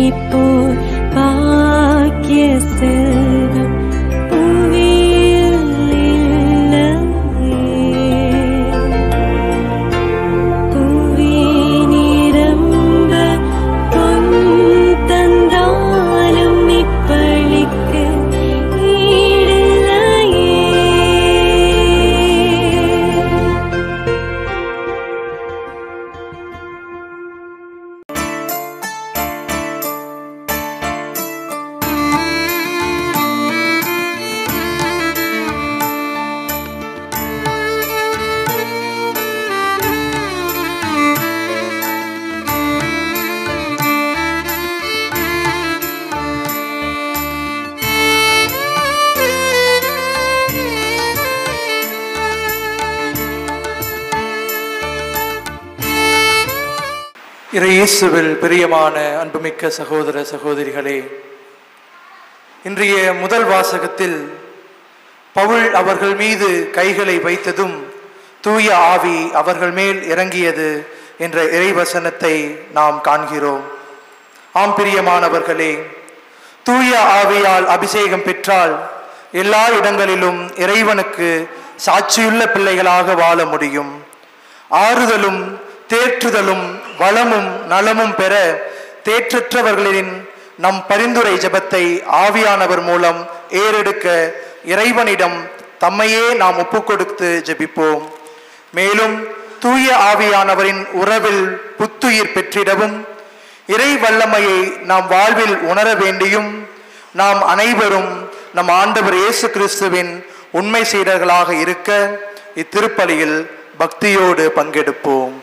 போல் பாக்கிய செல்வம் புவியில் இல்லையே புவி நிரம்ப பொன் தந்தாலும் இப்பளிக்கு ஈடில்லையே இறையேசுவில் பிரியமான அன்புமிக்க சகோதர சகோதரிகளே இன்றைய முதல் வாசகத்தில் பவுல் அவர்கள் மீது கைகளை வைத்ததும் தூய ஆவி அவர்கள் மேல் இறங்கியது என்ற இறைவசனத்தை நாம் காண்கிறோம் ஆம் பிரியமானவர்களே தூய ஆவியால் அபிஷேகம் பெற்றால் எல்லா இடங்களிலும் இறைவனுக்கு சாட்சியுள்ள பிள்ளைகளாக வாழ முடியும் ஆறுதலும் தேற்றுதலும் வளமும் நலமும் பெற தேற்றற்றவர்களின் நம் பரிந்துரை ஜெபத்தை ஆவியானவர் மூலம் ஏறெடுக்க இறைவனிடம் தம்மையே நாம் ஒப்புக்கொடுத்து ஜெபிப்போம் மேலும் தூய ஆவியானவரின் உறவில் புத்துயிர் பெற்றிடவும் இறை வல்லமையை நாம் வாழ்வில் உணர வேண்டியும் நாம் அனைவரும் நம் ஆண்டவர் இயேசு கிறிஸ்துவின் உண்மை சீடர்களாக இருக்க இத்திருப்பலியில் பக்தியோடு பங்கெடுப்போம்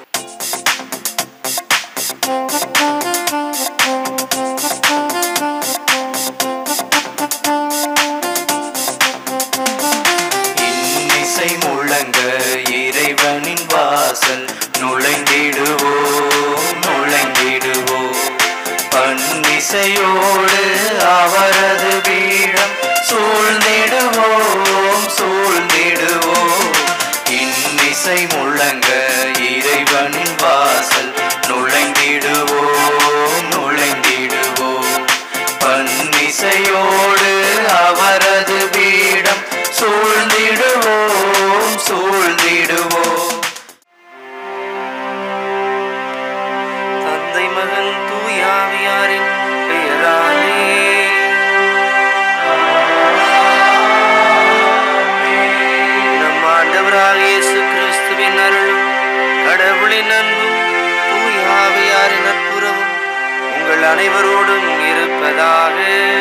இன்னிசை முழங்க இறைவனின் வாசல் நுழைந்திடுவோம் நுழைந்திடுவோம் பன்னிசையோடு அவரது பீடம் சூழ்ந்திடுவோம் சூழ்ந்திடுவோம் இன்னிசை முழங்க இறைவனின் வாசல் நுழைந்திடுவோம் நுழைந்திடுவோம் பன்னிசையோடு அவரது பீடம் சூழ்ந்திடுவோம் சூழ்ந்திடுவோம் தந்தை மகன் தூயாவியாரின் பெயராலே நம் ஆண்டவராக இயேசு கிறிஸ்துவின் அருளும் கடவுளின் அன்பும் தூயாவியாரின் நட்புறவும் உங்கள் அனைவரோடும் இருப்பதாக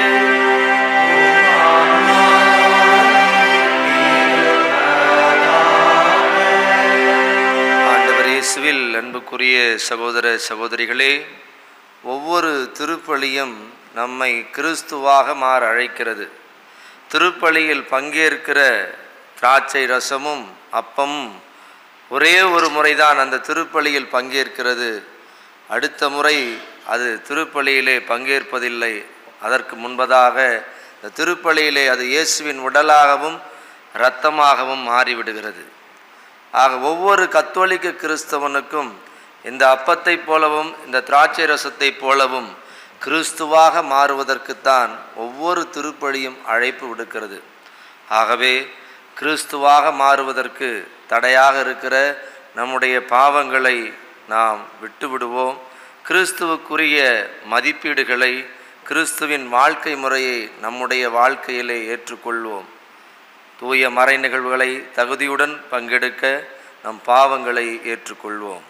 ஆண்டவர் இயேசுவில் அன்புக்குரிய சகோதர சகோதரிகளே ஒவ்வொரு திருப்பலியும் நம்மை கிறிஸ்துவாக மாற அழைக்கிறது திருப்பலியில் பங்கேற்கிற திராட்சை ரசமும் அப்பமும் ஒரே ஒரு முறைதான் அந்த திருப்பலியில் பங்கேற்கிறது அடுத்த முறை அது திருப்பலியிலே பங்கேற்பதில்லை அதற்கு முன்பதாக இந்த திருப்பலியிலே அது இயேசுவின் உடலாகவும் இரத்தமாகவும் மாறிவிடுகிறது ஆக ஒவ்வொரு கத்தோலிக்க கிறிஸ்தவனுக்கும் இந்த அப்பத்தைப் போலவும் இந்த திராட்சை ரசத்தைப் போலவும் கிறிஸ்துவாக மாறுவதற்குத்தான் ஒவ்வொரு திருப்பலியும் அழைப்பு விடுக்கிறது ஆகவே கிறிஸ்துவாக மாறுவதற்கு தடையாக இருக்கிற நம்முடைய பாவங்களை நாம் விட்டுவிடுவோம் கிறிஸ்துவுக்குரிய மதிப்பீடுகளை கிறிஸ்துவின் வாழ்க்கை முறையை நம்முடைய வாழ்க்கையிலே ஏற்றுக்கொள்வோம் தூய மறை நிகழ்வுகளை தகுதியுடன் பங்கெடுக்க நம் பாவங்களை ஏற்றுக்கொள்வோம்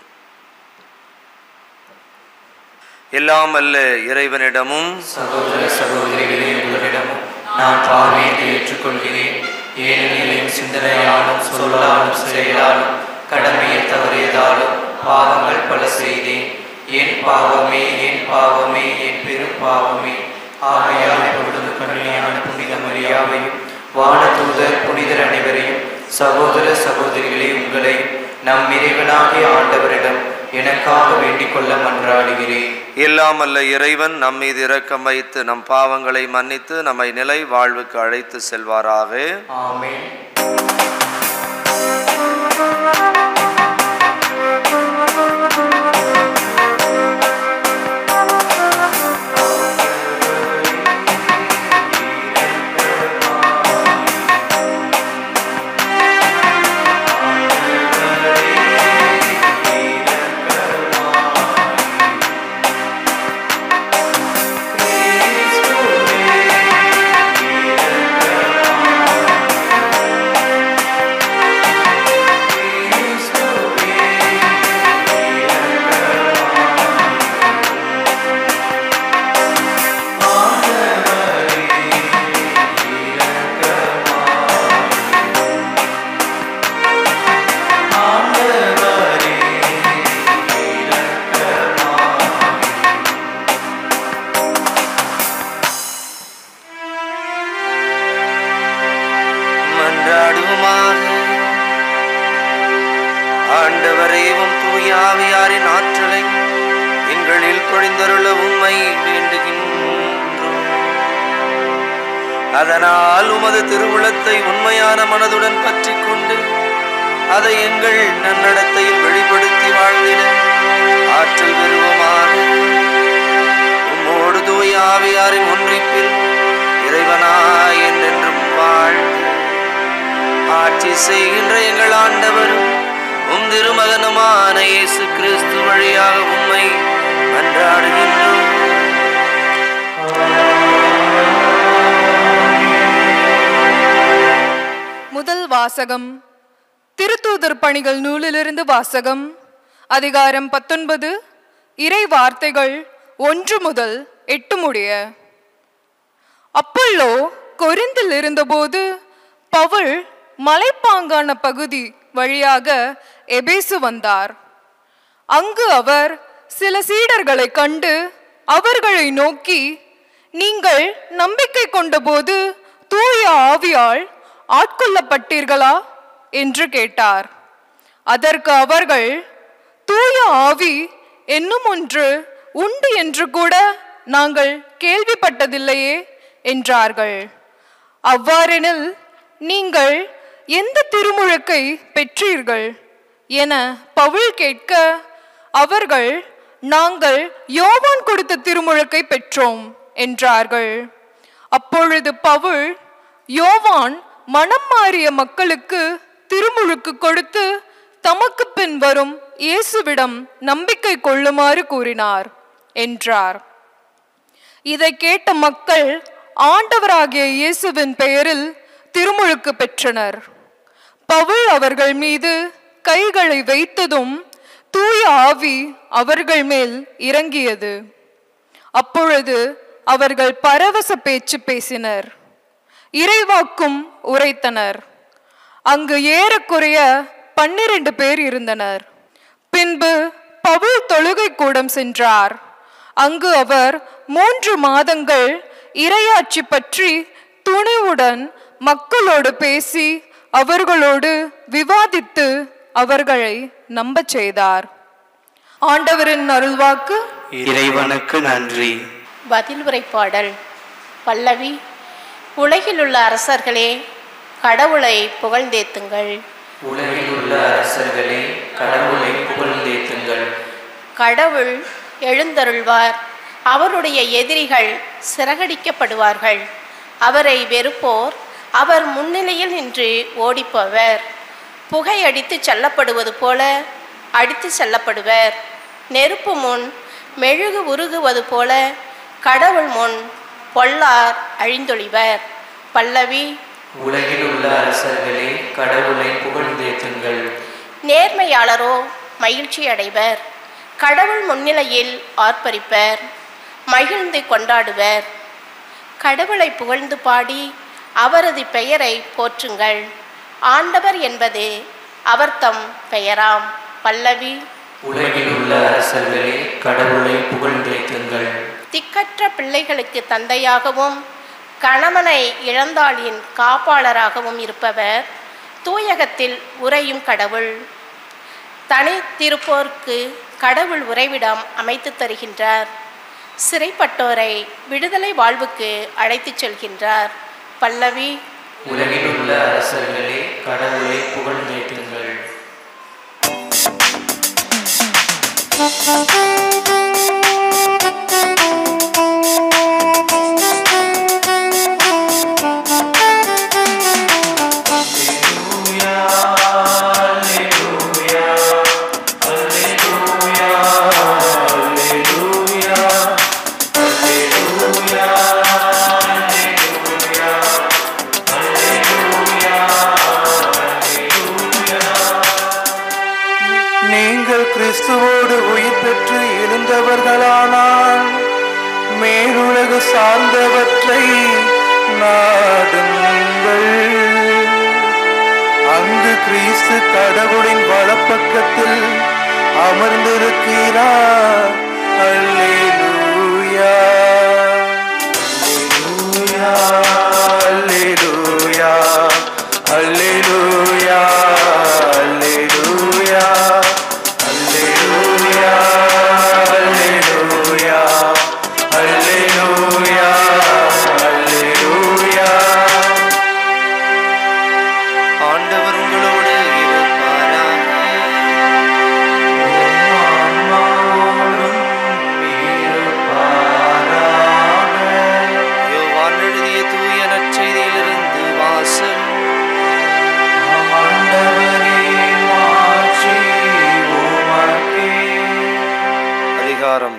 எல்லாம் அல்ல இறைவனிடமும் சகோதர சகோதரிகளே உங்களிடமும் நான் பாவையை ஏற்றுக்கொள்கிறேன் ஏனெனில் என் சிந்தனையாலும் சொல்லாலும் செயலாலும் கடமையை தவறியதாலும் பாவங்கள் பல செய்தேன் என் பாவமே என் பாவமே என் பெரும் பாவமே ஆகையால் பொழுது கண்ணியான புனித மரியாவையும் வானதூதர் புனிதர் அனைவரையும் சகோதர சகோதரிகளே உங்களை நம் இறைவனாகிய ஆண்டவரிடம் எனக்காக வேண்டிக் கொள்ள மன்றாடுகிறேன் எல்லாம் அல்ல இறைவன் நம் மீது இரக்கம் வைத்து நம் பாவங்களை மன்னித்து நம்மை நிலை வாழ்வுக்கு அழைத்து செல்வாராக ஆமென் அதனால் உமது திருவுளத்தை உண்மையான மனதுடன் பற்றி கொண்டு அதை எங்கள் நன்னடத்தையில் வெளிப்படுத்தி வாழ்ந்திட ஆற்றல் பெறுவோமாக உம்மோடு தூய ஆவியாரின் ஒன்றிப்பில் இறைவனாய் என்றென்றும் வாழ்ந்து ஆட்சி செய்கின்ற எங்கள் ஆண்டவரும் உம் திருமகனுமான இயேசு கிறிஸ்து வழியாக உம்மை மன்றாடுகின்றோம் முதல் வாசகம் திருத்தூதர் பணிகள் நூலிலிருந்து வாசகம் அதிகாரம் பத்தொன்பது இறை வார்த்தைகள் ஒன்று முதல் எட்டு முடிய அப்பல்லோ கொரிந்தில் இருந்தபோது பவுல் மலைப்பாங்கான பகுதி வழியாக எபேசு வந்தார் அங்கு அவர் சில சீடர்களை கண்டு அவர்களை நோக்கி நீங்கள் நம்பிக்கை கொண்டபோது தூய ஆவியால் ஆட்கொள்ளப்பட்டீர்களா என்று கேட்டார் அதற்கு அவர்கள் தூய ஆவி என்னும் ஒன்று உண்டு என்று கூட நாங்கள் கேள்விப்பட்டதில்லையே என்றார்கள் அவ்வாறெனில் நீங்கள் எந்த திருமுழுக்கை பெற்றீர்கள் என பவுல் கேட்க அவர்கள் நாங்கள் யோவான் கொடுத்த திருமுழுக்கை பெற்றோம் என்றார்கள் அப்பொழுது பவுல் யோவான் மனம் மாறிய மக்களுக்கு திருமுழுக்கு கொடுத்து தமக்கு பின் வரும் இயேசுவிடம் நம்பிக்கை கொள்ளுமாறு கூறினார் என்றார் இதை கேட்ட மக்கள் ஆண்டவராகிய இயேசுவின் பெயரில் திருமுழுக்கு பெற்றனர் பவுல் அவர்கள் மீது கைகளை வைத்ததும் தூய ஆவி அவர்கள் மேல் இறங்கியது அப்பொழுது அவர்கள் பரவச பேச்சு பேசினர் இறைவாக்கும் உரைத்தனர் அங்கு ஏறக்குறைய பன்னிரண்டு பேர் இருந்தனர் பின்பு பவுல் தொழுகை கூடம் சென்றார் அங்கு அவர் மூன்று மாதங்கள் இரையாட்சி பற்றி துணிவுடன் மக்களோடு பேசி அவர்களோடு விவாதித்து அவர்களை நம்பச் செய்தார் ஆண்டவரின் அருள்வாக்கு இறைவனுக்கு நன்றி பதில் உரைப்பாடல் பல்லவி உலகில் உள்ள அரசர்களே கடவுளை புகழ்ந்தேத்துங்கள் உலகில் உள்ள அரசர்களே கடவுளை புகழ்ந்தேத்துங்கள் கடவுள் எழுந்தருள்வார் அவருடைய எதிரிகள் சிறகடிக்கப்படுவார்கள் அவரை வெறுப்போர் அவர் முன்னிலையில் நின்று ஓடிப்போவர் புகை அடித்து செல்லப்படுவது போல அடித்து செல்லப்படுவர் நெருப்பு முன் மெழுகு உருகுவது போல கடவுள் முன் பொல்லார் அழிந்தொழிவர் பல்லவி உலகில் உள்ள அரசர்களே கடவுளை புகழ்ந்தேத்துங்கள் நேர்மையாளரோ மகிழ்ச்சி அடைவர் கடவுள் முன்னிலையில் ஆர்ப்பரிப்பர் மகிழ்ந்து கொண்டாடுவர் கடவுளை புகழ்ந்து பாடி அவரது பெயரை போற்றுங்கள் ஆண்டவர் என்பது அவர்தம் பெயராம் பல்லவி உலகில் உள்ள அரசர்களே கடவுளை புகழ்ந்தேத்துங்கள் திக்கற்ற பிள்ளைகளுக்கு தந்தையாகவும் கணவனை இழந்தாளின் காப்பாளராகவும் இருப்பவர் தூயகத்தில் உறையும் கடவுள் தனித்திருப்போர்க்கு கடவுள் உறைவிடம் அமைத்து தருகின்றார் சிறைப்பட்டோரை விடுதலை வாழ்வுக்கு அழைத்துச் செல்கின்றார் பல்லவி உலகில் உள்ள அரசர்களே கடவுளை புகழ்ந்தேத்துங்கள் நீங்கள் கிறிஸ்துவோடு உயிர் பெற்று எழுந்தவர்களானால் மேலுலகு சார்ந்தவற்றை நாடுங்கள் அங்கு கிறிஸ்து கடவுளின் வலப்பக்கத்தில் அமர்ந்திருக்கிறார் அல்லேலூயா அல்லேலூயா அல்லேலூயா அல்லேலூயா அல்லேலூயா அல்லேலூயா அல்லேலூயா அல்லேலூயா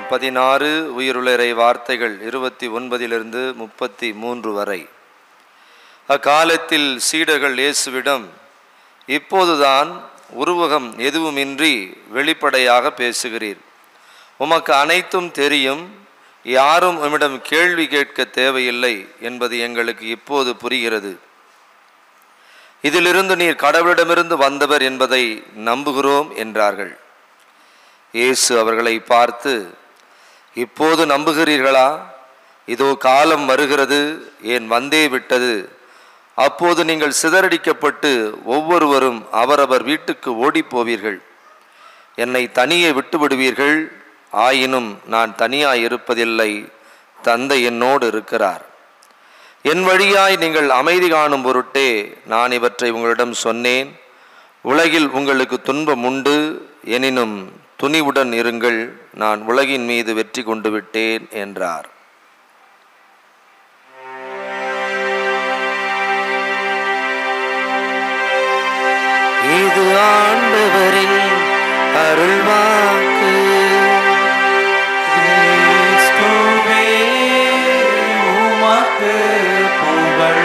பதினாறு உயிருள்ளரை வார்த்தைகள் இருபத்தி ஒன்பதிலிருந்து முப்பத்தி மூன்று வரை அக்காலத்தில் சீடர்கள் இயேசுவிடம் இப்போதுதான் உருவகம் எதுவுமின்றி வெளிப்படையாக பேசுகிறீர் உமக்கு அனைத்தும் தெரியும் யாரும் உம்மிடம் கேள்வி கேட்க தேவையில்லை என்பது எங்களுக்கு இப்போது புரிகிறது இதிலிருந்து நீர் கடவுளிடமிருந்து வந்தவர் என்பதை நம்புகிறோம் என்றார்கள் இயேசு அவர்களை பார்த்து இப்போது நம்புகிறீர்களா இதோ காலம் வருகிறது ஏன் வந்தே விட்டது அப்போது நீங்கள் சிதறடிக்கப்பட்டு ஒவ்வொருவரும் அவரவர் வீட்டுக்கு ஓடிப் போவீர்கள் என்னை தனியே விட்டு விடுவீர்கள் ஆயினும் நான் தனியாய் இருப்பதில்லை தந்தை என்னோடு இருக்கிறார் என் வழியாய் நீங்கள் அமைதி காணும் பொருட்டே நான் இவற்றை உங்களிடம் சொன்னேன் உலகில் உங்களுக்கு துன்பம் உண்டு எனினும் துணிவுடன் இருங்கள் நான் உலகின் மீது வெற்றி கொண்டு விட்டேன் என்றார் இது ஆண்டவரின் அருள்வாக்கு கிறிஸ்துவே உமக்கு புகழ்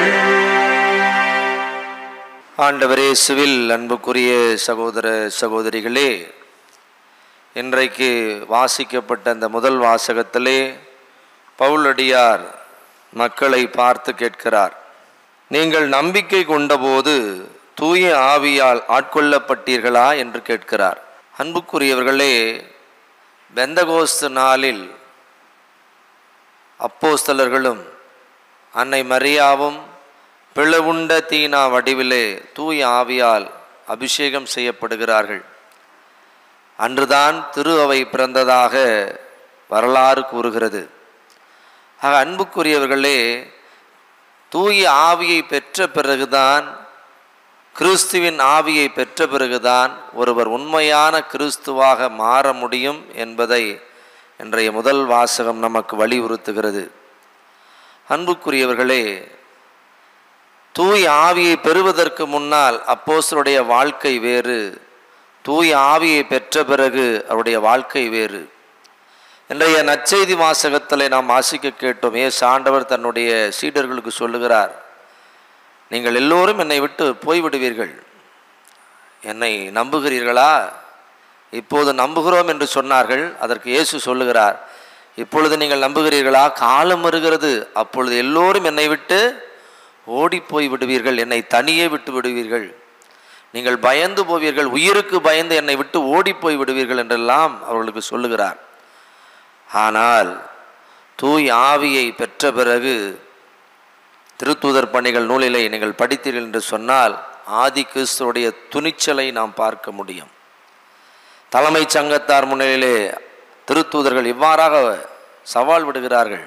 ஆண்டவரே சிவில் அன்புக்குரிய சகோதர சகோதரிகளே இன்றைக்கு வாசிக்கப்பட்ட அந்த முதல் வாசகத்திலே பவுலடியார் மக்களை பார்த்து கேட்கிறார் நீங்கள் நம்பிக்கை கொண்டபோது தூய ஆவியால் ஆட்கொள்ளப்பட்டீர்களா என்று கேட்கிறார் அன்புக்குரியவர்களே பெந்தகோஸ்து நாளில் அப்போஸ்தலர்களும் அன்னை மரியாவும் பிளவுண்ட தீனா வடிவிலே தூய ஆவியால் அபிஷேகம் செய்யப்படுகிறார்கள் அன்றுதான் திரு அவை பிறந்ததாக வரலாறு கூறுகிறது ஆக அன்புக்குரியவர்களே தூய ஆவியை பெற்ற பிறகுதான் கிறிஸ்துவின் ஆவியை பெற்ற பிறகுதான் ஒருவர் உண்மையான கிறிஸ்துவாக மாற முடியும் என்பதை இன்றைய முதல் வாசகம் நமக்கு வலியுறுத்துகிறது அன்புக்குரியவர்களே தூய ஆவியை பெறுவதற்கு முன்னால் அப்போஸ்தலருடைய வாழ்க்கை வேறு தூய ஆவியை பெற்ற பிறகு அவருடைய வாழ்க்கை வேறு இன்றைய நற்செய்தி வாசகத்தில் நாம் வாசிக்க கேட்டோம் ஏ சாண்டவர் தன்னுடைய சீடர்களுக்கு சொல்லுகிறார் நீங்கள் எல்லோரும் என்னை விட்டு போய்விடுவீர்கள் என்னை நம்புகிறீர்களா இப்போது நம்புகிறோம் என்று சொன்னார்கள் அதற்கு இயேசு சொல்லுகிறார் இப்பொழுது நீங்கள் நம்புகிறீர்களா காலம் வருகிறது அப்பொழுது எல்லோரும் என்னை விட்டு ஓடி போய் விடுவீர்கள் என்னை தனியே விட்டு விடுவீர்கள் நீங்கள் பயந்து போவீர்கள் உயிருக்கு பயந்து என்னை விட்டு ஓடி போய் விடுவீர்கள் என்றெல்லாம் அவர்களுக்கு சொல்லுகிறார் ஆனால் தூய் ஆவியை பெற்ற பிறகு திருத்தூதர் பணிகள் நூலிலே நீங்கள் படித்தீர்கள் என்று சொன்னால் ஆதி கிறிஸ்துவுடைய துணிச்சலை நாம் பார்க்க முடியும் தலைமைச் சங்கத்தார் முன்னிலையிலே திருத்தூதர்கள் இவ்வாறாக சவால் விடுகிறார்கள்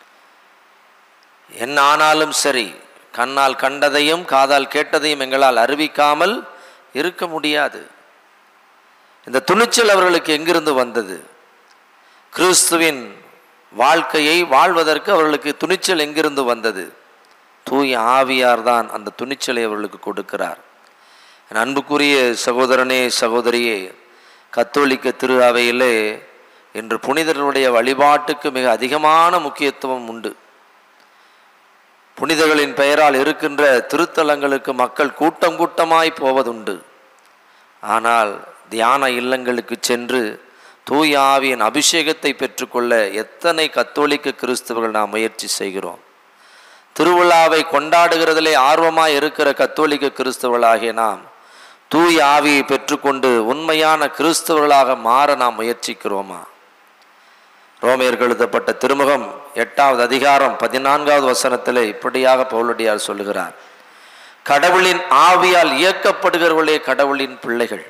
என்ன ஆனாலும் சரி கண்ணால் கண்டதையும் காதால் கேட்டதையும் எங்களால் அறிவிக்காமல் இருக்க முடியாது இந்த துணிச்சல் அவர்களுக்கு எங்கிருந்து வந்தது கிறிஸ்துவின் வாழ்க்கையை வாழ்வதற்கு அவர்களுக்கு துணிச்சல் எங்கிருந்து வந்தது தூய ஆவியார் தான் அந்த துணிச்சலை அவர்களுக்கு கொடுக்கிறார் என் அன்புக்குரிய சகோதரனே சகோதரியே கத்தோலிக்க திரு அவையிலே இன்று புனிதர்களுடைய வழிபாட்டுக்கு மிக அதிகமான முக்கியத்துவம் உண்டு புனிதர்களின் பெயரால் இருக்கின்ற திருத்தலங்களுக்கு மக்கள் கூட்டம் கூட்டமாய் போவதுண்டு ஆனால் தியான இல்லங்களுக்கு சென்று தூய ஆவியின் அபிஷேகத்தை பெற்றுக்கொள்ள எத்தனை கத்தோலிக்க கிறிஸ்தவர்கள் நாம் முயற்சி செய்கிறோம் திருவிழாவை கொண்டாடுகிறதிலே ஆர்வமாய் இருக்கிற கத்தோலிக்க கிறிஸ்தவர்களாகிய நாம் தூய ஆவியை பெற்றுக்கொண்டு உண்மையான கிறிஸ்தவர்களாக மாற நாம் முயற்சிக்கிறோமா ரோமையர்கள் எழுதப்பட்ட திருமுகம் எட்டாவது அதிகாரம் பதினான்காவது வசனத்திலே இப்படியாக பவுலடியார் சொல்லுகிறார் கடவுளின் ஆவியால் இயக்கப்படுகிறவர்களே கடவுளின் பிள்ளைகள்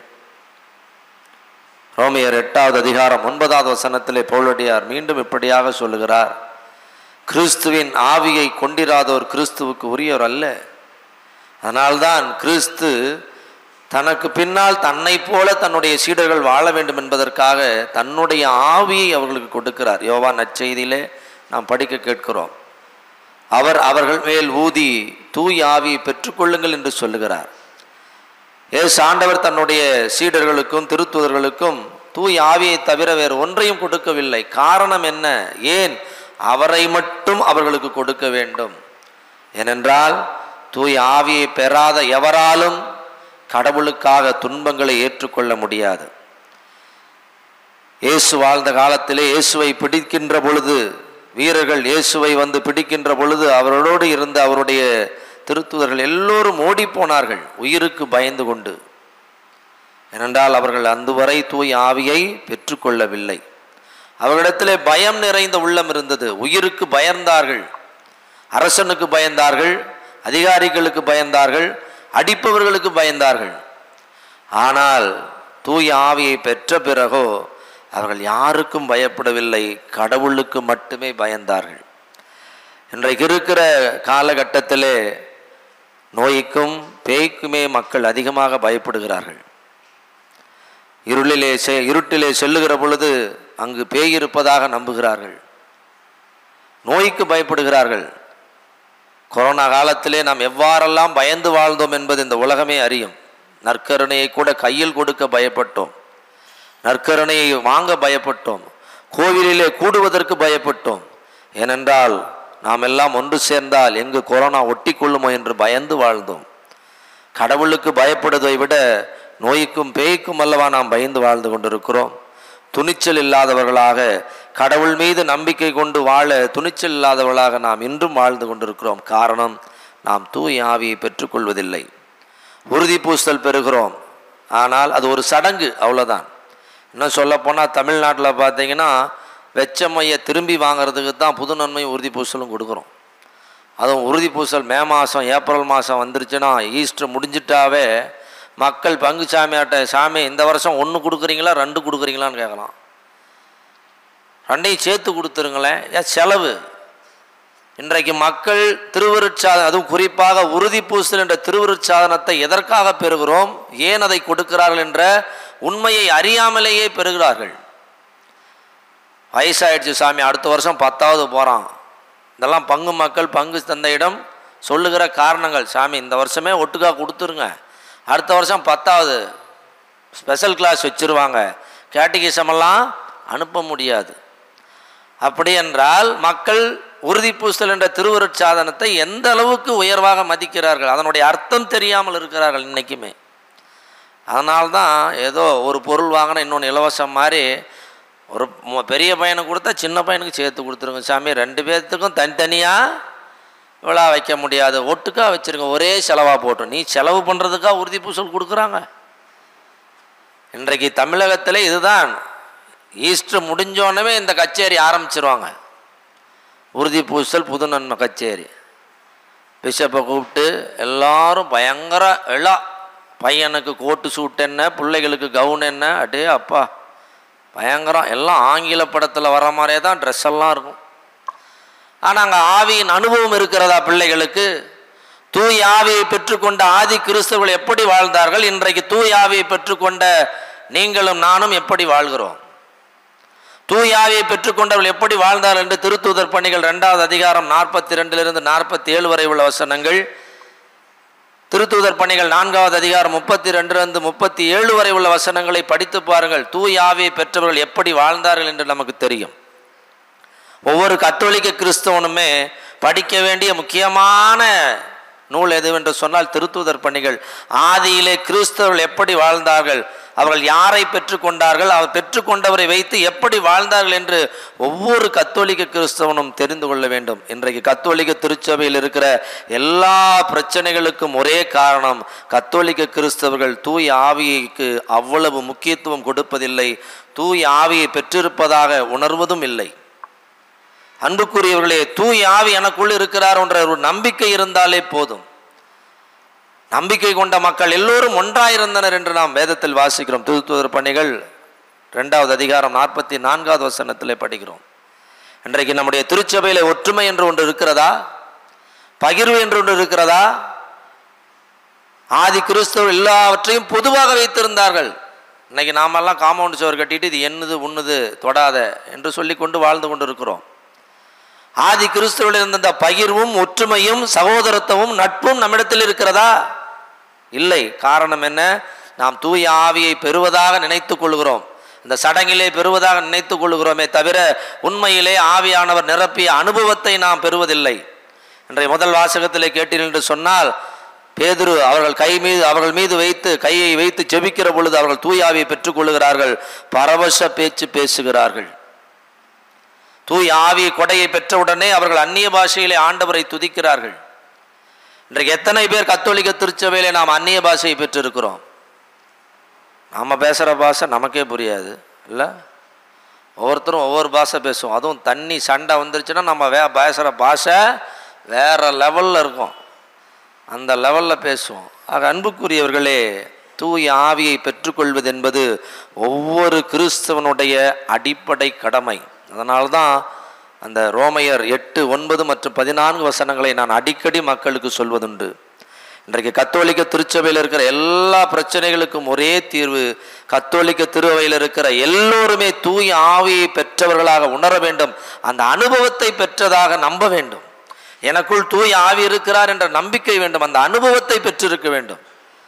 ரோமையர் எட்டாவது அதிகாரம் ஒன்பதாவது வசனத்திலே பவுலடியார் மீண்டும் இப்படியாக சொல்லுகிறார் கிறிஸ்துவின் ஆவியை கொண்டிராதோர் கிறிஸ்துவுக்கு உரியவர் அல்ல அதனால்தான் கிறிஸ்து தனக்கு பின்னால் தன்னைப் போல தன்னுடைய சீடர்கள் வாழ வேண்டும் என்பதற்காக தன்னுடைய ஆவியை அவர்களுக்கு கொடுக்கிறார் யோவான் நற்செய்தியிலே நாம் படிக்க கேட்கிறோம் அவர் அவர்கள் மேல் ஊதி தூய் ஆவியை பெற்றுக்கொள்ளுங்கள் என்று சொல்லுகிறார் ஏசு ஆண்டவர் தன்னுடைய சீடர்களுக்கும் திருத்துதர்களுக்கும் தூய் ஆவியை தவிர வேறு ஒன்றையும் கொடுக்கவில்லை காரணம் என்ன ஏன் அவரை மட்டும் அவர்களுக்கு கொடுக்க வேண்டும் ஏனென்றால் தூய் ஆவியை பெறாத எவராலும் கடவுளுக்காக துன்பங்களை ஏற்றுக்கொள்ள முடியாது இயேசு வாழ்ந்த காலத்திலே இயேசுவை பிடிக்கின்ற பொழுது வீரர்கள் இயேசுவை வந்து பிடிக்கின்ற பொழுது அவர்களோடு இருந்த அவருடைய திருத்துதர்கள் எல்லோரும் ஓடி போனார்கள் உயிருக்கு பயந்து கொண்டு ஏனென்றால் அவர்கள் அந்துவரை தூய் ஆவியை பெற்றுக்கொள்ளவில்லை அவர்களிடத்திலே பயம் நிறைந்த உள்ளம் இருந்தது உயிருக்கு பயந்தார்கள் அரசனுக்கு பயந்தார்கள் அதிகாரிகளுக்கு பயந்தார்கள் அடிப்பவர்களுக்கு பயந்தார்கள் ஆனால் தூய ஆவியை பெற்ற பிறகோ அவர்கள் யாருக்கும் பயப்படவில்லை கடவுளுக்கு மட்டுமே பயந்தார்கள் இன்றைக்கு இருக்கிற காலகட்டத்திலே நோய்க்கும் பேய்க்குமே மக்கள் அதிகமாக பயப்படுகிறார்கள் இருளிலே செ இருட்டிலே செல்லுகிற பொழுது அங்கு பேய் இருப்பதாக நம்புகிறார்கள் நோய்க்கு பயப்படுகிறார்கள் கொரோனா காலத்திலே நாம் எவ்வாறெல்லாம் பயந்து வாழ்ந்தோம் என்பது இந்த உலகமே அறியும் நற்கருணையை கூட கையில் கொடுக்க பயப்பட்டோம் நற்கருணையை வாங்க பயப்பட்டோம் கோவிலிலே கூடுவதற்கு பயப்பட்டோம் ஏனென்றால் நாம் எல்லாம் ஒன்று சேர்ந்தால் எங்கு கொரோனா ஒட்டி கொள்ளுமோ என்று பயந்து வாழ்ந்தோம் கடவுளுக்கு பயப்படுவதை விட நோய்க்கும் பேய்க்கும் அல்லவா நாம் பயந்து வாழ்ந்து கொண்டிருக்கிறோம் துணிச்சல் இல்லாதவர்களாக கடவுள் மீது நம்பிக்கை கொண்டு வாழ துணிச்சல் இல்லாதவர்களாக நாம் இன்றும் வாழ்ந்து கொண்டிருக்கிறோம் காரணம் நாம் தூய் ஆவியை பெற்றுக்கொள்வதில்லை உறுதி பூசல் பெறுகிறோம் ஆனால் அது ஒரு சடங்கு அவ்வளோதான் இன்னும் சொல்லப்போனால் தமிழ்நாட்டில் பார்த்தீங்கன்னா வெச்சமையை திரும்பி வாங்குறதுக்கு தான் புது நன்மையும் உறுதி பூசலும் கொடுக்குறோம் அதுவும் உறுதி பூசல் மே மாதம் ஏப்ரல் மாதம் வந்துருச்சுன்னா ஈஸ்டர் முடிஞ்சிட்டாவே மக்கள் பங்கு சாமியாட்ட சாமி இந்த வருஷம் ஒன்று கொடுக்குறீங்களா ரெண்டு கொடுக்குறீங்களான்னு கேட்கலாம் ரெண்டையும் சேர்த்து கொடுத்துருங்களேன் ஏன் செலவு இன்றைக்கு மக்கள் திருவருட்சாதனம் அதுவும் குறிப்பாக உறுதி பூசல் என்ற திருவருட்சாதனத்தை எதற்காக பெறுகிறோம் ஏன் அதை கொடுக்கிறார்கள் என்ற உண்மையை அறியாமலேயே பெறுகிறார்கள் வயசாயிடுச்சு சாமி அடுத்த வருஷம் பத்தாவது போகிறான் இதெல்லாம் பங்கு மக்கள் பங்கு தந்தையிடம் சொல்லுகிற காரணங்கள் சாமி இந்த வருஷமே ஒட்டுக்கா கொடுத்துருங்க அடுத்த வருஷம் பத்தாவது ஸ்பெஷல் கிளாஸ் வச்சுருவாங்க கேட்டிகிசமெல்லாம் அனுப்ப முடியாது அப்படி என்றால் மக்கள் உறுதி பூசல் என்ற திருவருட்சாதனத்தை எந்த அளவுக்கு உயர்வாக மதிக்கிறார்கள் அதனுடைய அர்த்தம் தெரியாமல் இருக்கிறார்கள் இன்றைக்குமே அதனால்தான் ஏதோ ஒரு பொருள் வாங்கினா இன்னொன்று இலவசம் மாதிரி ஒரு மொ- பெரிய பையனுக்கு கொடுத்தா சின்ன பையனுக்கு சேர்த்து கொடுத்துருங்க சாமி ரெண்டு பேர்த்துக்கும் தனித்தனியாக விழா வைக்க முடியாது ஒட்டுக்கா வச்சுருங்க ஒரே செலவாக போட்டோம் நீ செலவு பண்ணுறதுக்கா உறுதி பூசல் கொடுக்குறாங்க இன்றைக்கு தமிழகத்தில் இதுதான் ஈஸ்டர் முடிஞ்சோடனே இந்த கச்சேரி ஆரம்பிச்சிருவாங்க உறுதி பூசல் புது நன்மை கச்சேரி பிஷப்பை கூப்பிட்டு எல்லாரும் பயங்கர எல்லாம் பையனுக்கு கோட்டு சூட் என்ன பிள்ளைகளுக்கு கவுன் என்ன அடே அப்பா பயங்கரம் எல்லாம் ஆங்கில படத்தில் வர மாதிரியே தான் ட்ரெஸ் எல்லாம் இருக்கும் ஆனால் அங்கே ஆவியின் அனுபவம் இருக்கிறதா பிள்ளைகளுக்கு தூய் ஆவியை பெற்றுக்கொண்ட ஆதி கிறிஸ்தவர்கள் எப்படி வாழ்ந்தார்கள் இன்றைக்கு தூய் ஆவியை பெற்றுக்கொண்ட நீங்களும் நானும் எப்படி வாழ்கிறோம் தூய் ஆவியை பெற்றுக்கொண்டவர்கள் எப்படி வாழ்ந்தார்கள் என்று திருத்தூதர் பணிகள் ரெண்டாவது அதிகாரம் நாற்பத்தி ரெண்டிலிருந்து நாற்பத்தி ஏழு வரை உள்ள வசனங்கள் திருத்தூதர் பணிகள் நான்காவது அதிகாரம் முப்பத்தி ரெண்டிலிருந்து முப்பத்தி ஏழு வரை உள்ள வசனங்களை படித்து பாருங்கள் தூய் ஆவியை பெற்றவர்கள் எப்படி வாழ்ந்தார்கள் என்று நமக்கு தெரியும் ஒவ்வொரு கத்தோலிக்க கிறிஸ்தவனுமே படிக்க வேண்டிய முக்கியமான நூல் எதுவென்று சொன்னால் திருத்தூதர் பணிகள் ஆதியிலே கிறிஸ்தவர்கள் எப்படி வாழ்ந்தார்கள் அவர்கள் யாரை பெற்றுக்கொண்டார்கள் அவர் பெற்றுக்கொண்டவரை வைத்து எப்படி வாழ்ந்தார்கள் என்று ஒவ்வொரு கத்தோலிக்க கிறிஸ்தவனும் தெரிந்து கொள்ள வேண்டும் இன்றைக்கு கத்தோலிக்க திருச்சபையில் இருக்கிற எல்லா பிரச்சனைகளுக்கும் ஒரே காரணம் கத்தோலிக்க கிறிஸ்தவர்கள் தூய் ஆவிக்கு அவ்வளவு முக்கியத்துவம் கொடுப்பதில்லை தூய் ஆவியை பெற்றிருப்பதாக உணர்வதும் இல்லை அன்புக்குரியவர்களே தூய் ஆவி எனக்குள் இருக்கிறார் என்ற ஒரு நம்பிக்கை இருந்தாலே போதும் நம்பிக்கை கொண்ட மக்கள் எல்லோரும் ஒன்றாயிருந்தனர் என்று நாம் வேதத்தில் வாசிக்கிறோம் திருத்துவதர் பணிகள் ரெண்டாவது அதிகாரம் நாற்பத்தி நான்காவது வசனத்திலே படிக்கிறோம் இன்றைக்கு நம்முடைய திருச்சபையில ஒற்றுமை என்று ஒன்று இருக்கிறதா பகிர்வு என்று ஒன்று இருக்கிறதா ஆதி கிறிஸ்தவர் எல்லாவற்றையும் பொதுவாக வைத்திருந்தார்கள் இன்னைக்கு நாமெல்லாம் காம்பவுண்ட் சுவர் கட்டிட்டு இது என்னது உண்ணுது தொடாத என்று சொல்லி கொண்டு வாழ்ந்து கொண்டு இருக்கிறோம் ஆதி கிறிஸ்துவில் இருந்த அந்த பகிர்வும் ஒற்றுமையும் சகோதரத்துவம் நட்பும் நம்மிடத்தில் இருக்கிறதா இல்லை காரணம் என்ன நாம் தூய ஆவியை பெறுவதாக நினைத்துக் கொள்கிறோம் இந்த சடங்கிலே பெறுவதாக நினைத்துக் கொள்கிறோமே தவிர உண்மையிலே ஆவியானவர் நிரப்பிய அனுபவத்தை நாம் பெறுவதில்லை இன்றைய முதல் வாசகத்திலே கேட்டீர்கள் என்று சொன்னால் பேதுரு அவர்கள் கை மீது அவர்கள் மீது வைத்து கையை வைத்து ஜெபிக்கிற பொழுது அவர்கள் தூயாவியை பெற்றுக்கொள்கிறார்கள் பரவச பேச்சு பேசுகிறார்கள் தூய் ஆவி கொடையை பெற்றவுடனே அவர்கள் அந்நிய பாஷையிலே ஆண்டவரை துதிக்கிறார்கள் இன்றைக்கு எத்தனை பேர் கத்தோலிக்க திருச்சபையிலே நாம் அந்நிய பாஷையை பெற்றிருக்கிறோம் நாம் பேசுகிற பாஷை நமக்கே புரியாது இல்லை ஒவ்வொருத்தரும் ஒவ்வொரு பாஷை பேசுவோம் அதுவும் தண்ணி சண்டை வந்துருச்சுன்னா நம்ம வே பேசுகிற பாஷை வேற லெவலில் இருக்கும் அந்த லெவலில் பேசுவோம் ஆக அன்புக்குரியவர்களே தூய ஆவியை பெற்றுக்கொள்வது என்பது ஒவ்வொரு கிறிஸ்தவனுடைய அடிப்படை கடமை அதனால்தான் அந்த ரோமையர் எட்டு ஒன்பது மற்றும் பதினான்கு வசனங்களை நான் அடிக்கடி மக்களுக்கு சொல்வதுண்டு இன்றைக்கு கத்தோலிக்க திருச்சபையில் இருக்கிற எல்லா பிரச்சனைகளுக்கும் ஒரே தீர்வு கத்தோலிக்க திருவையில் இருக்கிற எல்லோருமே தூய ஆவியை பெற்றவர்களாக உணர வேண்டும் அந்த அனுபவத்தை பெற்றதாக நம்ப வேண்டும் எனக்குள் தூய ஆவி இருக்கிறார் என்ற நம்பிக்கை வேண்டும் அந்த அனுபவத்தை பெற்றிருக்க வேண்டும்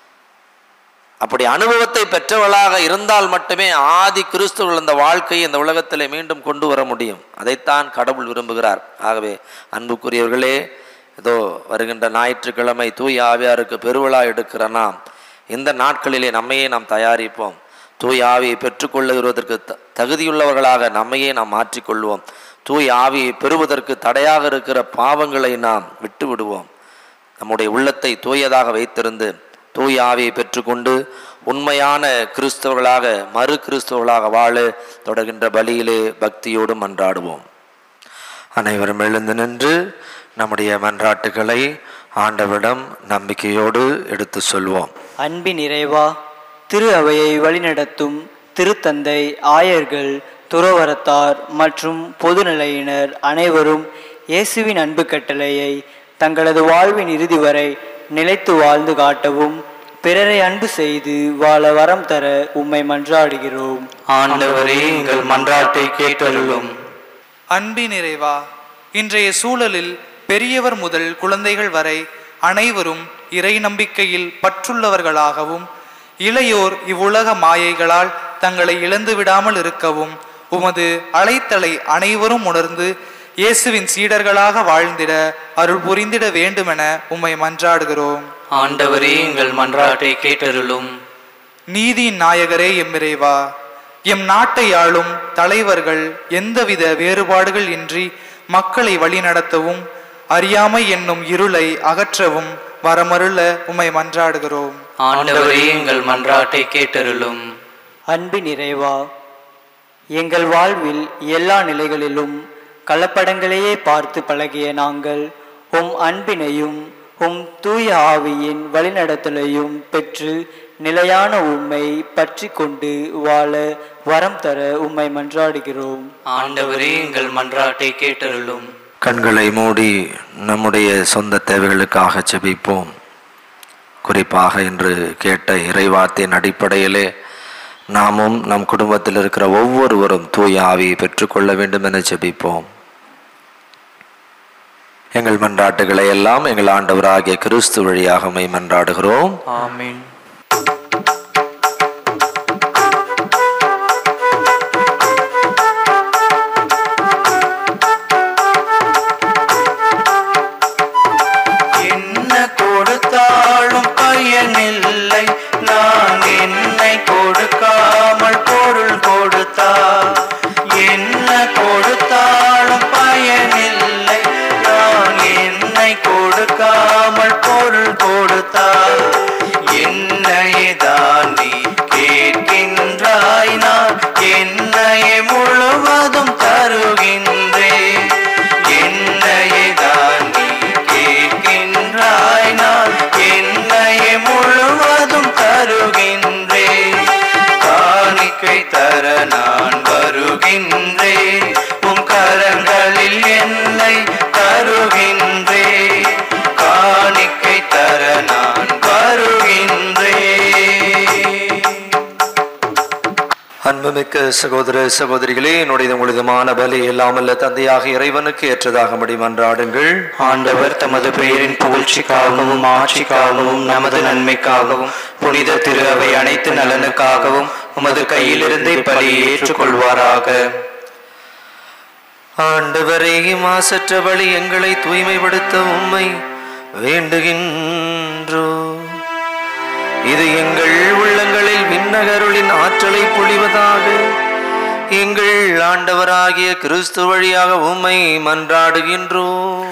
அப்படி அனுபவத்தை பெற்றவளாக இருந்தால் மட்டுமே ஆதி கிறிஸ்துவர்கள் இந்த வாழ்க்கையை இந்த உலகத்திலே மீண்டும் கொண்டு வர முடியும் அதைத்தான் கடவுள் விரும்புகிறார் ஆகவே அன்புக்குரியவர்களே ஏதோ வருகின்ற ஞாயிற்றுக்கிழமை தூய ஆவியாருக்கு பெருவிழா எடுக்கிற நாம் இந்த நாட்களிலே நம்மையே நாம் தயாரிப்போம் தூய் ஆவியை பெற்றுக்கொள்ளுவதற்கு த- தகுதியுள்ளவர்களாக நம்மையே நாம் மாற்றிக்கொள்வோம் தூய் ஆவியை பெறுவதற்கு தடையாக இருக்கிற பாவங்களை நாம் விட்டு விடுவோம் நம்முடைய உள்ளத்தை தூயதாக வைத்திருந்து தூய ஆவியை பெற்றுக்கொண்டு உண்மையான கிறிஸ்தவர்களாக மறு கிறிஸ்தவர்களாக வாழ தொடர்கின்ற பலியிலே பக்தியோடு மன்றாடுவோம் அனைவரும் எழுந்து நின்று நம்முடைய மன்றாட்டுகளை ஆண்டவிடம் நம்பிக்கையோடு எடுத்து சொல்வோம் அன்பின் இறைவா திரு அவையை வழிநடத்தும் திருத்தந்தை ஆயர்கள் துறவரத்தார் மற்றும் பொதுநிலையினர் அனைவரும் இயேசுவின் அன்பு கட்டளையை தங்களது வாழ்வின் இறுதி வரை நிலைத்து வாழ்ந்து காட்டவும் பிறரை அன்பு செய்து வாழ வரம் தர உம்மை மன்றாடுகிறோம் ஆண்டவரே எங்கள் மன்றாட்டை கேட்டருளும் அன்பின் நிறைவா இன்றைய சூழலில் பெரியவர் முதல் குழந்தைகள் வரை அனைவரும் இறை நம்பிக்கையில் பற்றுள்ளவர்களாகவும் இளையோர் இவ்வுலக மாயைகளால் தங்களை இழந்து விடாமல் இருக்கவும் உமது அழைத்தலை அனைவரும் உணர்ந்து இயேசுவின் சீடர்களாக வாழ்ந்திட அருள் புரிந்திட வேண்டுமென உம்மை மன்றாடுகிறோம் ஆண்டவரே எங்கள் மன்றாட்டை கேட்டருளும் நீதியின் நாயகரே எம்மிறைவா எம் நாட்டை ஆளும் தலைவர்கள் எந்தவித வேறுபாடுகள் இன்றி மக்களை வழிநடத்தவும் அறியாமை என்னும் இருளை அகற்றவும் வரமருள உம்மை மன்றாடுகிறோம் ஆண்டவரே எங்கள் மன்றாட்டை கேட்டருளும் அன்பின் இறைவா எங்கள் வாழ்வில் எல்லா நிலைகளிலும் கலப்படங்களையே பார்த்து பழகிய நாங்கள் உம் அன்பினையும் உம் தூய ஆவியின் வழிநடத்தலையும் பெற்று நிலையான உம்மை பற்றி கொண்டு வாழ வரம் தர உம்மை மன்றாடுகிறோம் ஆண்டவரே எங்கள் மன்றாட்டை கேட்டருளும் கண்களை மூடி நம்முடைய சொந்த தேவைகளுக்காக ஜெபிப்போம் குறிப்பாக இன்று கேட்ட இறைவார்த்தையின் அடிப்படையிலே நாமும் நம் குடும்பத்தில் இருக்கிற ஒவ்வொருவரும் தூய ஆவியை பெற்றுக்கொள்ள வேண்டும் என ஜெபிப்போம் எங்கள் மன்றாட்டுகளை எல்லாம் எங்கள் ஆண்டவராகிய கிறிஸ்து வழியாக மை மன்றாடுகிறோம் ஆமென் என்ன கொடுத்தாலும் பயனில்லை நான் என்னை கொடுக்காமல் பொருள் கொடுத்தார் என்ன கொடுத்தாலும் பயனில்லை நான் என்னை கொடுக்காமல் பொருள் கொடுத்தார் என்னையே தான் நீ கேட்கின்றாய் நான் என்னையே முழுவதும் தருகின்றேன் என்னையே தான் நீ கேட்கின்றாய் நான் என்னையே முழுவதும் தருகின்றேன் காணிக்கை தர நான் வருகின்றேன் உம் கரங்களில் என்னை தருகின்றேன் காணிக்கை தர நான் வருகின்றேன் அன்புமிக்க சகோதர சகோதரிகளே என்னுடைய உங்களுதுமான பலி எல்லாமல்ல தந்தையாக இறைவனுக்கு ஏற்றதாக மடி மன்றாடுங்கள் ஆண்டவர் தமது பெயரின் புகழ்ச்சிக்காகவும் ஆட்சிக்காகவும் நமது நன்மைக்காகவும் புனித திரு அவை அனைத்து நலனுக்காகவும் உமது கையிலிருந்தே பலியை ஏற்றுக்கொள்வாராக ஆண்டவரே மாசற்ற வழி எங்களை தூய்மைப்படுத்த உம்மை வேண்டுகின்றோ இது எங்கள் உள்ளங்களில் விண்ணகருளின் ஆற்றலை பொழிவதாக எங்கள் ஆண்டவராகிய கிறிஸ்து வழியாக உம்மை மன்றாடுகின்றோம்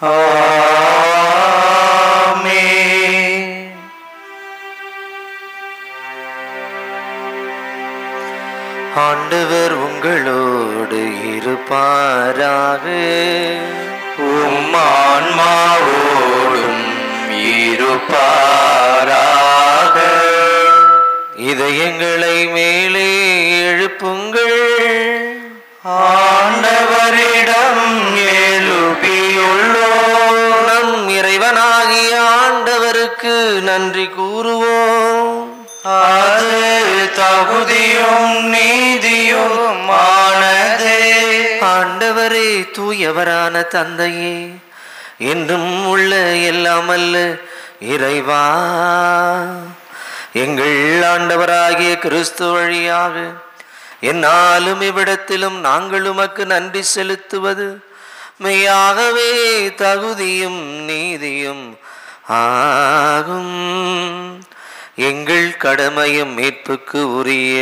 ஆண்டவர் உங்களோடு இருப்பாராக உம்மான்மாவோடும் இருப்பாராக இதயங்களை மேலே எழுப்புங்கள் ஆண்டவரிடம் எழுப்பியுள்ளோ நம் இறைவனாகிய ஆண்டவருக்கு நன்றி கூறுவோம் அது தகுதியும் நீதியும் ஆனதே ஆண்டவரே தூயவரான தந்தையே என்றும் உள்ள எல்லாம் அல்ல இறைவா எங்கள் ஆண்டவராகிய கிறிஸ்து வழியாக என்னாலும் இவ்விடத்திலும் நாங்கள் உமக்கு நன்றி செலுத்துவது மெய்யாகவே தகுதியும் நீதியும் ஆகும் எங்கள் கடமையும் மீட்புக்கு உரிய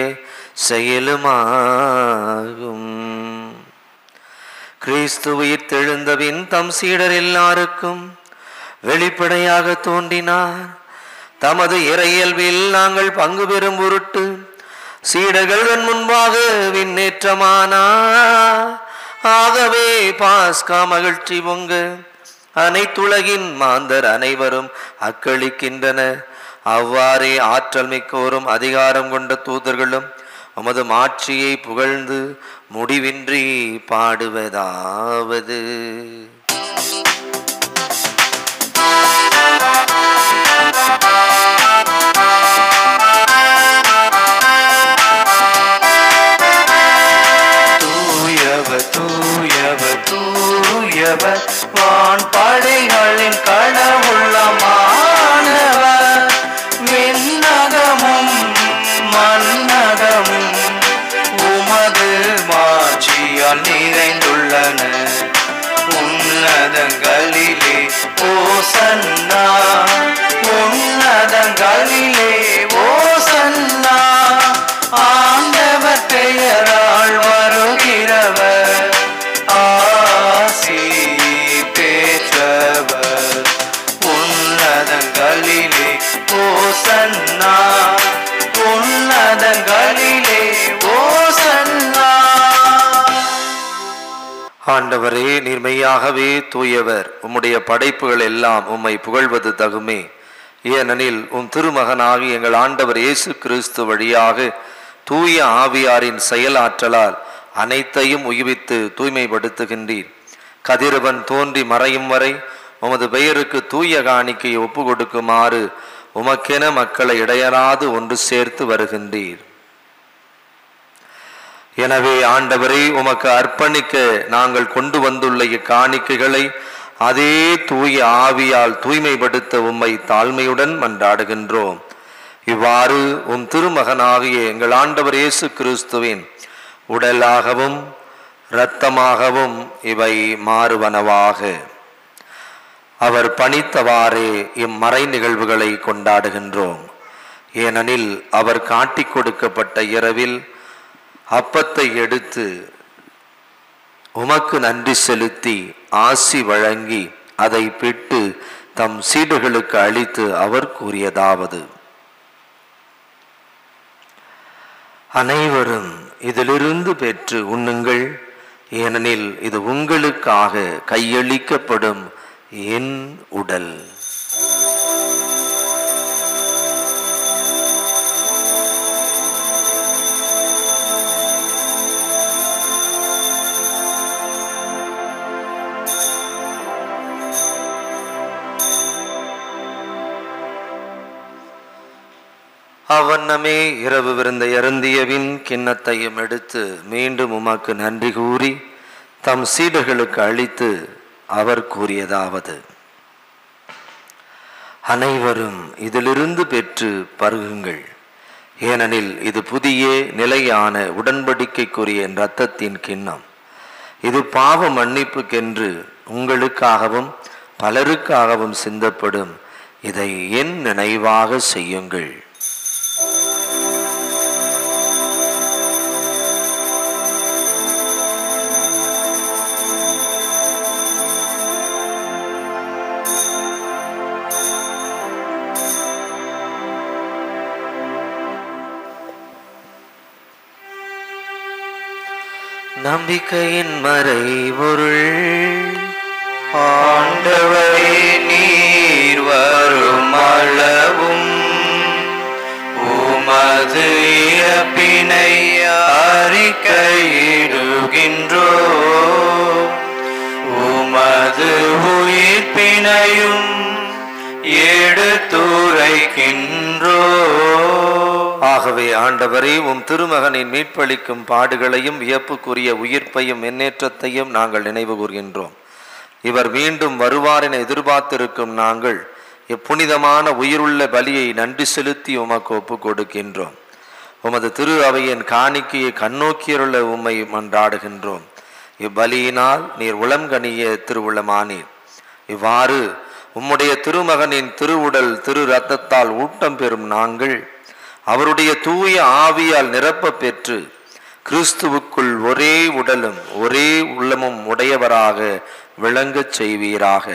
செயலுமாகும் கிறிஸ்து உயிர் தெழுந்தபின் தம் சீடர் எல்லாருக்கும் வெளிப்படையாக தோன்றினார் தமது இறையல்பில் நாங்கள் பங்கு பெறும் பொருட்டு சீடர்கள் தன் முன்பாக விண்ணேற்றமானார் ஆகவே பாஸ்கா மகிழ்ச்சி பொங்க அனைத்துலகின் மாந்தர் அனைவரும் அக்களிக்கின்றனர் அவ்வாறே ஆற்றல் மிக்கோரும் அதிகாரம் கொண்ட தூதர்களும் உமது மாட்சியை புகழ்ந்து முடிவின்றி பாடுவதாவது தூயவர் தூயவர் தூயவர் வான் படைகளின் கடவுள்ளமானவர் விண்ணகமும் மன்னகமும் உமது மாட்சியால் நிறைந்துள்ளன உன்னதங்களிலே ஓசன்னா உன்னதங்களிலே ஓசன்னா ஆண்டவர் பெயரால் வருகிறவர் ஆசி பெற்றவர் உன்னதங்களிலே ஓசன்னா உன்னதங்களிலே ஓசன்னா ஆண்டவரே நீர்மையாகவே தூயவர் உம்முடைய படைப்புகள் எல்லாம் உம்மை புகழ்வது தகுமே ஏனெனில் உம் திருமகனாகி எங்கள் ஆண்டவர் இயேசு கிறிஸ்து வழியாக தூய ஆவியாரின் செயலாற்றலால் அனைத்தையும் உய்வித்து தூய்மைப்படுத்துகின்றீர் கதிரவன் தோன்றி மறையும் வரை உமது பெயருக்கு தூய காணிக்கையை ஒப்பு கொடுக்குமாறு உமக்கென மக்களை இடையராது ஒன்று சேர்த்து வருகின்றீர் எனவே ஆண்டவரே உமக்கு அர்ப்பணிக்க நாங்கள் கொண்டு வந்துள்ள இக்காணிக்கைகளை அதே தூய ஆவியால் தூய்மைப்படுத்த உம்மை தாழ்மையுடன் மன்றாடுகின்றோம் இவ்வாறு உம் திருமகனாகிய எங்கள் ஆண்டவர் இயேசு கிறிஸ்துவின் உடலாகவும் இரத்தமாகவும் இவை மாறுவனவாக அவர் பணித்தவாறே இம்மறை நிகழ்வுகளை கொண்டாடுகின்றோம் ஏனெனில் அவர் காட்டிக் கொடுக்கப்பட்ட இரவில் அப்பத்தை எடுத்து உமக்கு நன்றி செலுத்தி ஆசி வழங்கி அதை பிட்டு தம் சீடர்களுக்கு அளித்து அவர் கூறியதாவது அனைவரும் இதிலிருந்து பெற்று உண்ணுங்கள் ஏனெனில் இது உங்களுக்காக கையளிக்கப்படும் என் உடல் அவ்வண்ணமே இரவு விருந்தை அருந்தியவின் கிண்ணத்தையும் எடுத்து மீண்டும் உமக்கு நன்றி கூறி தம் சீடர்களுக்கு அளித்து அவர் கூறியதாவது அனைவரும் இதிலிருந்து பெற்று பருகுங்கள் ஏனெனில் இது புதிய நிலையான உடன்படிக்கைக்குரிய என் இரத்தத்தின் கிண்ணம் இது பாவ மன்னிப்புக்கென்று உங்களுக்காகவும் பலருக்காகவும் சிந்தப்படும் இதை என் நினைவாக செய்யுங்கள் நம்பிக்கையின் மறைபொருள் ஆண்டவரே நீர் வரும் அளவும் உமது இறப்பினை அறிக்கையிடுகின்றோ உமது உயிர்ப்பினையும் எடுத்துரைக்கின்றோ ஆகவே ஆண்டவரே உம் திருமகனின் மீட்பளிக்கும் பாடுகளையும் வியப்புக்குரிய உயிர்ப்பையும் முன்னேற்றத்தையும் நாங்கள் நினைவு கூர்கின்றோம் இவர் மீண்டும் வருவார் என எதிர்பார்த்திருக்கும் நாங்கள் இப்புனிதமான உயிருள்ள பலியை நன்றி செலுத்தி உமக்கு ஒப்பு கொடுக்கின்றோம் உமது திரு அவையின் காணிக்கையை கண்ணோக்கியருள்ள உம்மை மன்றாடுகின்றோம் இவ்வலியினால் நீர் உளம்கனிய திருவுளமானீர் இவ்வாறு உம்முடைய திருமகனின் திருவுடல் திரு ரத்தத்தால் ஊட்டம் பெறும் நாங்கள் அவருடைய தூய ஆவியால் நிரப்ப பெற்று கிறிஸ்துவுக்குள் ஒரே உடலும் ஒரே உள்ளமும் உடையவராக விளங்கச் செய்வீராக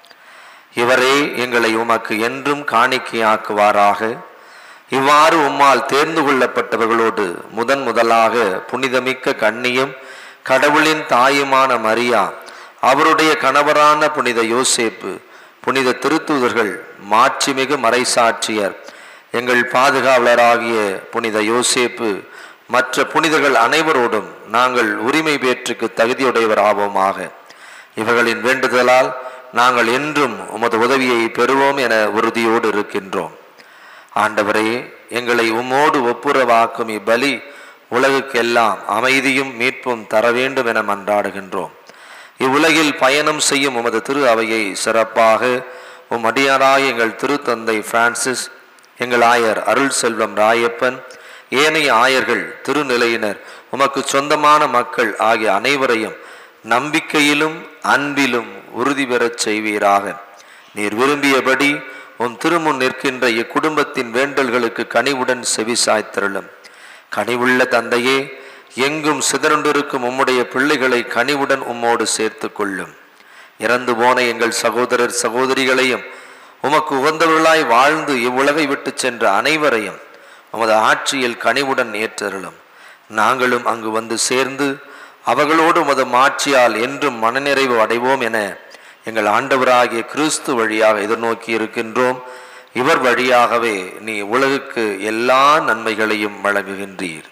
இவரே எங்களை உமக்கு என்றும் காணிக்கையாக்குவாராக இவ்வாறு உம்மால் தேர்ந்து கொள்ளப்பட்டவர்களோடு முதன் முதலாக புனிதமிக்க கண்ணியும் கடவுளின் தாயுமான மரியா அவருடைய கணவரான புனித யோசேப்பு புனித திருத்தூதர்கள் மாட்சிமிகு மறைசாட்சியர் எங்கள் பாதுகாவலராகிய புனித யோசேப்பு மற்ற புனிதர்கள் அனைவரோடும் நாங்கள் உரிமை பேற்றுக்கு தகுதியுடையவராவோமாக இவர்களின் வேண்டுதலால் நாங்கள் என்றும் உமது உதவியை பெறுவோம் என உறுதியோடு இருக்கின்றோம் ஆண்டவரே எங்களை உம்மோடு ஒப்புரவாக்கும் இவ்வலி உலகுக்கெல்லாம் அமைதியும் மீட்பும் தர வேண்டும் என மன்றாடுகின்றோம் இவ்வுலகில் பயணம் செய்யும் உமது திரு அவையை சிறப்பாக உம் அடியாராய் எங்கள் திருத்தந்தை பிரான்சிஸ் எங்கள் ஆயர் அருள் செல்வம் ராயப்பன் ஏனைய ஆயர்கள் திருநிலையினர் உமக்கு சொந்தமான மக்கள் ஆகிய அனைவரையும் நம்பிக்கையிலும் அன்பிலும் உறுதி பெறச் செய்வீராக நீர் விரும்பியபடி உன் திருமுன் நிற்கின்ற இக்குடும்பத்தின் வேண்டல்களுக்கு கனிவுடன் செவிசாய்த்தருளும் கனிவுள்ள தந்தையே எங்கும் சிதறுண்டிருக்கும் உம்முடைய பிள்ளைகளை கனிவுடன் உம்மோடு சேர்த்து கொள்ளும் இறந்து போன எங்கள் சகோதரர் சகோதரிகளையும் உமக்கு உகந்தவர்களாய் வாழ்ந்து இவ்வுலகை விட்டு சென்ற அனைவரையும் உமது ஆட்சியில் கனிவுடன் ஏற்றருளும் நாங்களும் அங்கு வந்து சேர்ந்து அவர்களோடு உமது மாட்சியால் என்றும் மனநிறைவு அடைவோம் என எங்கள் ஆண்டவராகிய கிறிஸ்து வழியாக எதிர்நோக்கி இருக்கின்றோம் இவர் வழியாகவே நீ உலகுக்கு எல்லா நன்மைகளையும் வழங்குகின்றீர்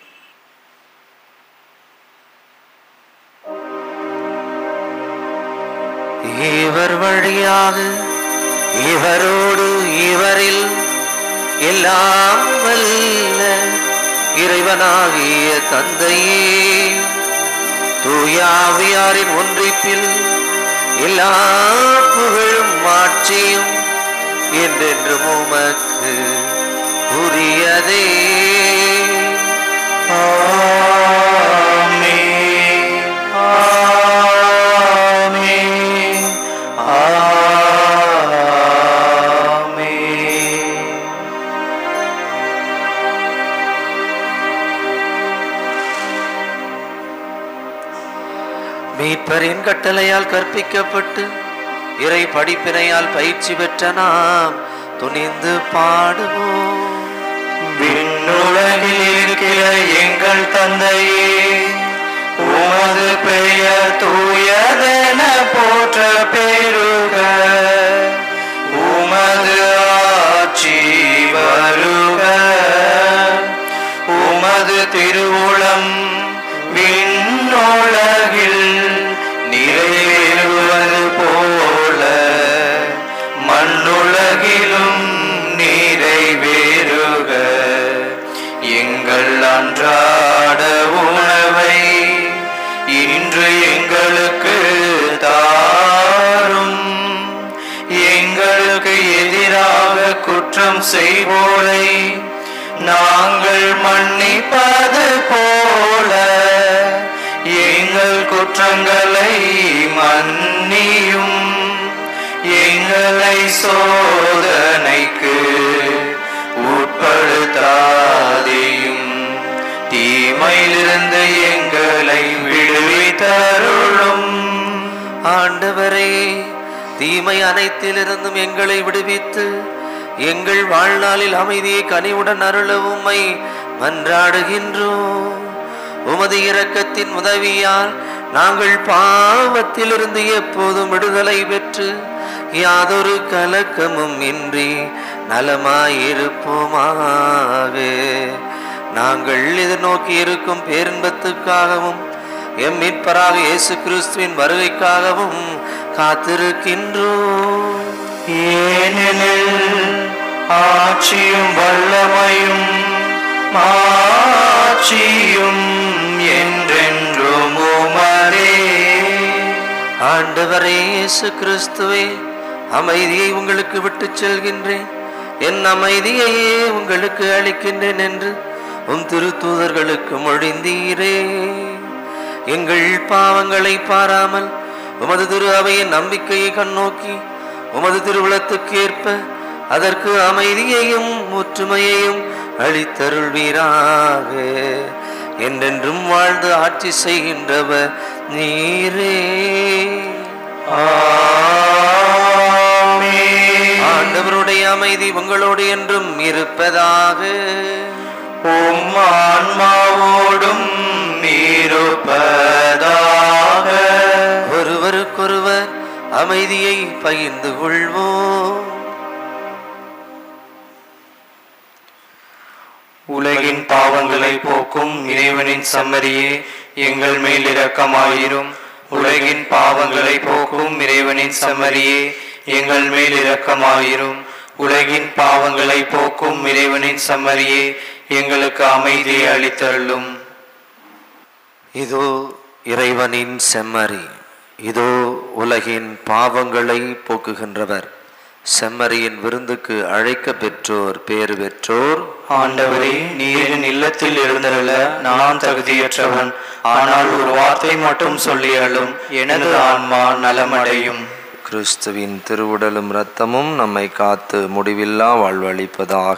இவர் வழியாக இவரோடு இவரில் எல்லாம் வல்ல இறைவனாகிய தந்தையே தூயாவியாரின் ஒன்றிப்பில் எல்லா புகழும் மாட்சியும் என்றென்றும் உமக்கு உரியதே ஆமென். ஆமென். ஆமென். மீட்பரின் கட்டளையால் கற்பிக்கப்பட்டு இறை படிப்பினையால் பயிற்சி பெற்ற நாம் துணிந்து பாடுவோம் விண்ணுலகில் இருக்கிற எங்கள் தந்தையே உமது பெயர் தூயதென போற்ற பெருக உமது ஆட்சி வருக உமது திருவுளம் விண்ணுலகில் நிறைவேறுவது போல மண்ணுலகிலும் நிறைவேறுக எங்கள் அன்றாட உணவை இன்று எங்களுக்கு தாரும் எங்களுக்கு எதிராக குற்றம் செய்வோரை நாங்கள் மன்னிப்பது போல எங்கள் குற்றங்களை மன்னியும் எங்களை சோதனைக்கு உட்படுத்தாதேயும் தீமையிலிருந்து எங்களை விடுவித்தருளும் ஆண்டவரே தீமை அனைத்திலிருந்தும் எங்களை விடுவித்து எங்கள் வாழ்நாளில் அமைதியை கனிவுடன் அருள உம்மை மன்றாடுகின்றோம் உமது இரக்கத்தின் உதவியால் நாங்கள் பாவத்திலிருந்து எப்போதும் விடுதலை பெற்று யாதொரு கலக்கமும் இன்றி நலமாயிருப்போமாக நாங்கள் எதிர்நோக்கி இருக்கும் பேரின்பத்துக்காகவும் எம் மீட்பராக இயேசு கிறிஸ்துவின் வருகைக்காகவும் காத்திருக்கின்றோம் ஏனெனில் ஆட்சியும் வல்லமையும் மாட்சியும் என்றென்றும் உமதே ஆண்டவரே இயேசு கிறிஸ்துவே அமைதியை உங்களுக்கு விட்டுச் செல்கின்றேன் என் அமைதியையே உங்களுக்கு அளிக்கின்றேன் என்று உம் திருத்தூதர்களுக்கு மொழிந்தீரே எங்கள் பாவங்களை பாராமல் உமது திரு அவையின் நம்பிக்கையை கண்ணோக்கி உமது திருவுளத்துக்கு ஏற்ப அதற்கு அமைதியையும் ஒற்றுமையையும் அளித்தருள்வீராக என்றென்றும் வாழ்ந்து ஆட்சி செய்கின்றவர் நீரே ஆண்டவருடைய அமைதி உங்களோடு என்றும் இருப்பதாக உம் ஆன்மாவோடும் இருப்பதாக ஒருவருக்கொருவர் அமைதியை பகிர்ந்து கொள்வோம் உலகின் பாவங்களை போக்கும் இறைவனின் சம்மரியே எங்கள் மேல் இரக்கமாயிரும் உலகின் பாவங்களை போக்கும் இறைவனின் சம்மரியே எங்கள் மேல் இரக்கமாயிரும் உலகின் பாவங்களை போக்கும் இறைவனின் சம்மரியே எங்களுக்கு அமைதியை அளித்தருளும் இதோ இறைவனின் செம்மறி இதோ உலகின் பாவங்களை போக்குகின்றவர் செம்மறியின் விருந்துக்கு அழைக்க பெற்றோர் பேறு பெற்றோர் ஆண்டவரே நீரின் இல்லத்தில் எழுந்தருள நான் தகுதியற்றவன் ஆனால் ஒரு வார்த்தை மட்டும் சொல்லியலும் எனது ஆன்மா நலமடையும் கிறிஸ்துவின் திருவுடலும் இரத்தமும் நம்மை காத்து முடிவில்லா வாழ்வளிப்பதாக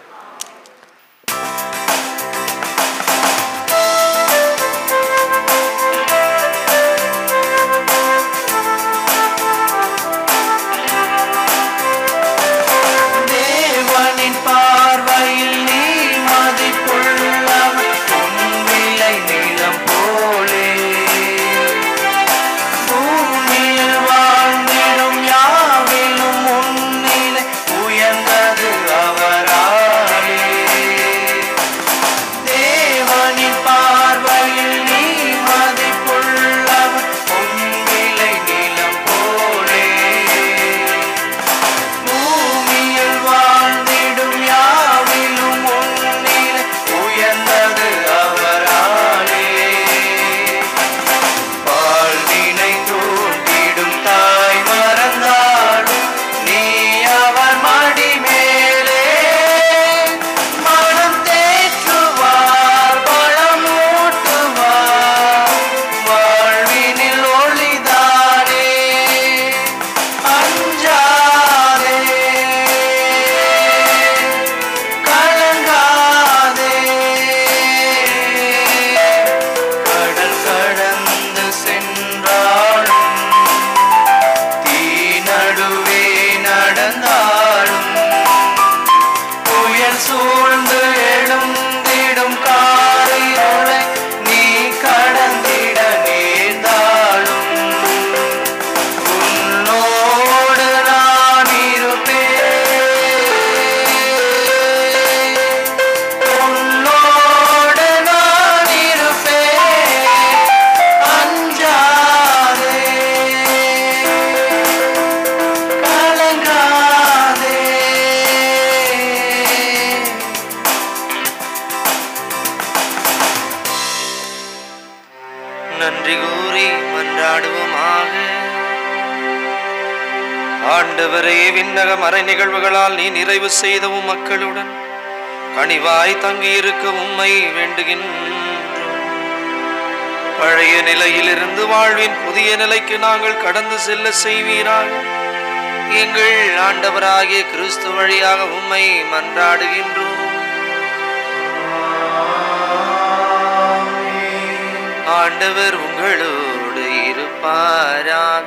தேவனின் பார்வையில் நீ மதிப்புள்ளவன் உன் விலை நிலம் போலே பூமியில் வாழ்ந்திடும் யாவிலும் உன்னிலை உயர்ந்தது அவராலே தேவனின் பார்வையில் நீ மதிப்புள்ளவன் உன் விலை நிலம் போலே பூமியில் வாழ்ந்திடும் யாவிலும் உன்னில் உயர்ந்தது அவராலே வாழ்வினை தூண்டிடும் தாய் மறந்தாலும் நீ அவர் மடி மேலே மனம் தேற்றுவார் பழமூட்டுவார் வாழ்வினில் ஒளிதானே அஞ்சாதே கலங்காதே கடல் கடந்து சென்றாலும் தீ நடுவே நடந்தாலும் புயல் சூழ்ந்து எழுந்திடும் காரிருளை நீ கடந்திட நேர்ந்தாலும் உன்னோடு நான் இருப்பேன் உன்னோடு நான் இருப்பேன் அஞ்சாதே கலங்காதே நன்றி கூறி மன்றாடுவோமாக ஆண்டவரே விண்ணக மறை நிகழ்வுகளால் நீ நிறைவு செய்தவும் மக்களுடன் கனிவாய் தங்கியிருக்க உம்மை வேண்டுகின்றோம் பழைய நிலையிலிருந்து வாழ்வின் புதிய நிலைக்கு நாங்கள் கடந்து செல்ல செய்வீராக எங்கள் ஆண்டவராகிய கிறிஸ்து வழியாக உம்மை மன்றாடுகின்றோம் ஆண்டவர் உங்களோடு இருப்பாராக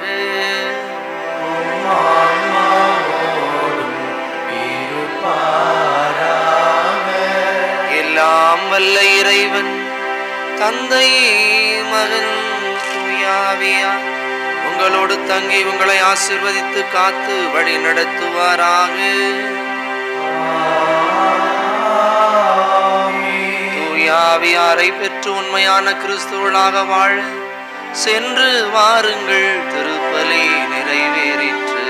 எல்லாம் வல்ல இறைவன் தந்தை மகன் தூயாவியா உங்களோடு தங்கி உங்களை ஆசிர்வதித்து காத்து வழி நடத்துவாராக தூயாவியாரை பெற்று உண்மையான கிறிஸ்துவனாக வாழ சென்று வாருங்கள் திருப்பலி நிறைவேறிற்று